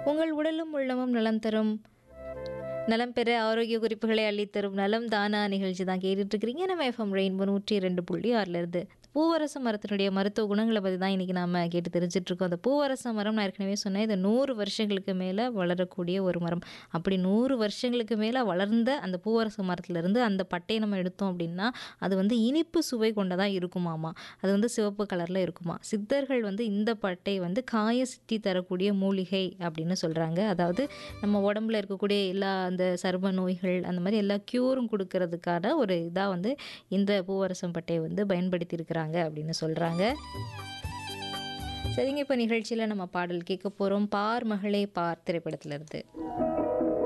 உங்கள் உடலும் உள்ளமும் நலம் தரும் நலம் பெற ஆரோக்கிய குறிப்புகளை அள்ளித்தரும் நலம் தானா நிகழ்ச்சி தான் கேட்டுட்டு இருக்கிறீங்க நம்ம எஃப்எம் ரெயின்போ நூற்றி ரெண்டு புள்ளி ஆறுல இருந்து பூவரச மரத்தினுடைய மருத்துவ குணங்களை பற்றி தான் இன்றைக்கி நாம கேட்டு தெரிஞ்சுட்டு இருக்கோம் அந்த பூவரச மரம் நான் ஏற்கனவே சொன்னேன் இது நூறு வருஷங்களுக்கு மேலே வளரக்கூடிய ஒரு மரம் அப்படி நூறு வருஷங்களுக்கு மேலே வளர்ந்த அந்த பூவரச மரத்துலேருந்து அந்த பட்டையை நம்ம எடுத்தோம் அப்படின்னா அது வந்து இனிப்பு சுவை கொண்டதாக இருக்குமாமா அது வந்து சிவப்பு கலரில் இருக்குமா சித்தர்கள் வந்து இந்த பட்டை வந்து காய சித்தி தரக்கூடிய மூலிகை அப்படின்னு சொல்கிறாங்க அதாவது நம்ம உடம்புல இருக்கக்கூடிய எல்லா அந்த சர்ம நோய்கள் அந்த மாதிரி எல்லா க்யூரும் கொடுக்கறதுக்கான ஒரு இதாக வந்து இந்த பூவரசம் பட்டையை வந்து பயன்படுத்தி இருக்கிறாங்க அப்படின்னு சொல்கிறாங்க சரிங்க இப்போ நிகழ்ச்சியில் நம்ம பாடல் கேட்க போகிறோம் பார் மகளே பார் திரைப்படத்துல இருந்து